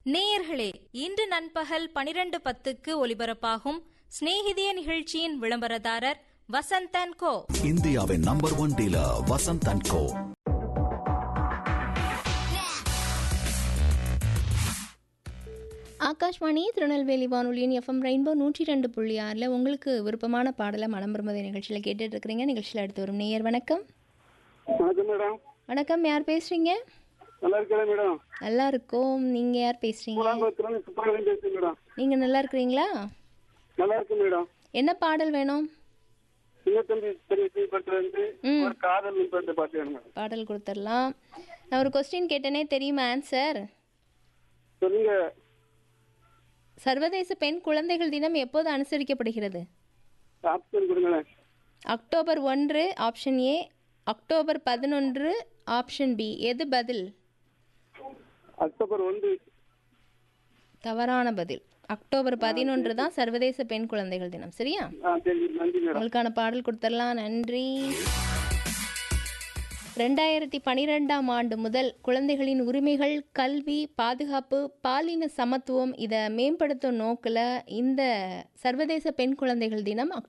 நேயர்களே இன்று நண்பகல் பனிரெண்டு பத்துக்கு ஒலிபரப்பாகும் சிநேகிதிய நிகழ்ச்சியின் விளம்பரதாரர் வசந்தன் கோ இந்தியாவின் number one dealer Vasanth and co Akashvani Tirunelveli வானொலியின் எஃப்எம் ரெயின்போ நூற்றி ரெண்டு புள்ளி ஆறில் உங்களுக்கு விருப்பமான பாடலை மனம் பெருமதி நிகழ்ச்சியில் கேட்டுட்டு இருக்கிறீங்க நிகழ்ச்சியில் அடுத்து வரும் நேயர் வணக்கம் வணக்கம் மேடம் வணக்கம் யார் பேசுறீங்க நல்லா இருக்கல மேடம் நல்லா இருக்கோம் நீங்கள் யார் பேசுறீங்க பூலாங்குளத்துல சுப்பாரன் பேசுறேன் மேடம் நீங்கள் நல்லா இருக்கிறீங்களா நல்லா இருக்கு மேடம் என்ன பாடல் வேணும் சின்ன தம்பி பெரிய படத்துல இருந்து ம். ஒரு காதல் படத்தை பாட்டு வேணும் மேடம் பாடல் கொடுத்துடலாம் நான் ஒரு கொஸ்டின் கேட்டேனே தெரியுமா ஆன்சர் சொல்லுங்க சர்வதேச பெண் குழந்தைகள் தினம் எப்போது அனுசரிக்கப்படுகிறது ஆப்ஷன் கொடுங்களேன் அக்டோபர் ஒன்று ஆப்ஷன் ஏ அக்டோபர் பதினொன்று ஆப்ஷன் பி எது பதில் அக்டோபர் ஒன்று தவறான பதில் அக்டோபர் பதினொன்று தான் சர்வதேச பெண் குழந்தைகள் தினம் சரியா ஆ சரி நன்றி மேடம் உங்களுக்கான பாடல் கொடுத்துடலாம் நன்றி ரெண்டாயிரத்தி பனிரெண்டாம் ஆண்டு முதல் குழந்தைகளின் உரிமைகள் கல்வி பாதுகாப்பு பாலின சமத்துவம் இதை மேம்படுத்தும் நோக்கில் இந்த சர்வதேச பெண் குழந்தைகள் தினம்